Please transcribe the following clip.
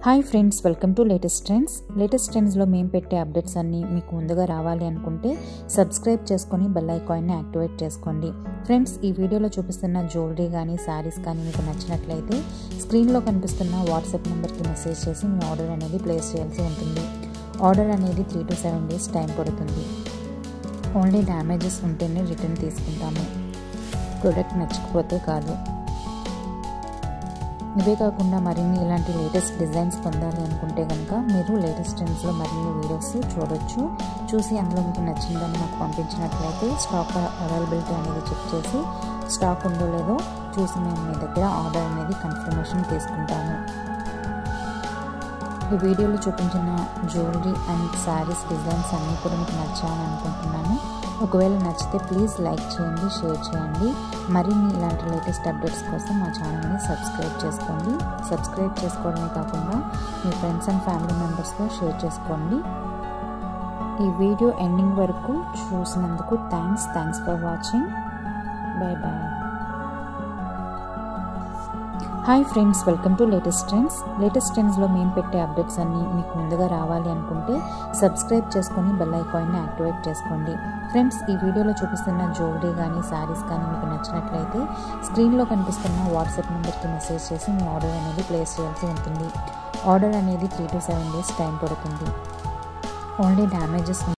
hi friends welcome to latest trends latest ట్రెండ్స్లో మేము పెట్టే అప్డేట్స్ అన్నీ మీకు ముందుగా రావాలి అనుకుంటే సబ్స్క్రైబ్ చేసుకొని బెల్ ఐకాన్ని యాక్టివేట్ చేసుకోండి ఫ్రెండ్స్ ఈ వీడియోలో చూపిస్తున్న జ్యువెలరీ కానీ శారీస్ కానీ మీకు నచ్చినట్లయితే స్క్రీన్లో కనిపిస్తున్న వాట్సాప్ నెంబర్కి మెసేజ్ చేసి మీ ఆర్డర్ అనేది ప్లేస్ చేయాల్సి ఉంటుంది ఆర్డర్ అనేది three to seven days time పడుతుంది ఓన్లీ డ్యామేజెస్ ఉంటేనే రిటర్న్ తీసుకుంటాము ప్రోడక్ట్ నచ్చకపోతే కాదు ఇవే కాకుండా మరిన్ని ఇలాంటి లేటెస్ట్ డిజైన్స్ పొందాలి అనుకుంటే కనుక మీరు లేటెస్ట్ ట్రెండ్స్లో మరిన్ని వీడియోస్ చూడొచ్చు చూసి అందులో మీకు నచ్చిందని నాకు పంపించినట్లయితే స్టాక్ అవైలబిలిటీ అనేది చెక్ చేసి స్టాక్ ఉందో లేదో చూసి మేము మీ దగ్గర ఆర్డర్ అనేది కన్ఫర్మేషన్ తీసుకుంటాము ఈ వీడియోలో చూపించిన జ్యువెలరీ అండ్ శారీస్ డిజైన్స్ అన్నీ కూడా మీకు నచ్చాలని అనుకుంటున్నాను ఒకవేళ నచ్చితే ప్లీజ్ లైక్ చేయండి షేర్ చేయండి మరిన్ని ఇలాంటి లేటెస్ట్ అప్డేట్స్ కోసం మా ఛానల్ని సబ్స్క్రైబ్ చేసుకోండి సబ్స్క్రైబ్ చేసుకోవడమే కాకుండా మీ ఫ్రెండ్స్ అండ్ ఫ్యామిలీ మెంబర్స్తో షేర్ చేసుకోండి ఈ వీడియో ఎండింగ్ వరకు చూసినందుకు thanks thanks for watching bye bye hi friends welcome to latest trends latest ట్రెండ్స్లో మేము పెట్టే అప్డేట్స్ అన్నీ మీకు ముందుగా రావాలి అనుకుంటే సబ్స్క్రైబ్ చేసుకొని బెల్ ఐకాన్ని యాక్టివేట్ చేసుకోండి ఫ్రెండ్స్ ఈ వీడియోలో చూపిస్తున్న జ్యువెలరీ కానీ శారీస్ కానీ మీకు నచ్చినట్లయితే స్క్రీన్లో కనిపిస్తున్న వాట్సాప్ నెంబర్కి మెసేజ్ చేసి మీ ఆర్డర్ అనేది ప్లేస్ చేయాల్సి ఉంటుంది ఆర్డర్ అనేది three to seven days time పడుతుంది ఓన్లీ డ్యామేజెస్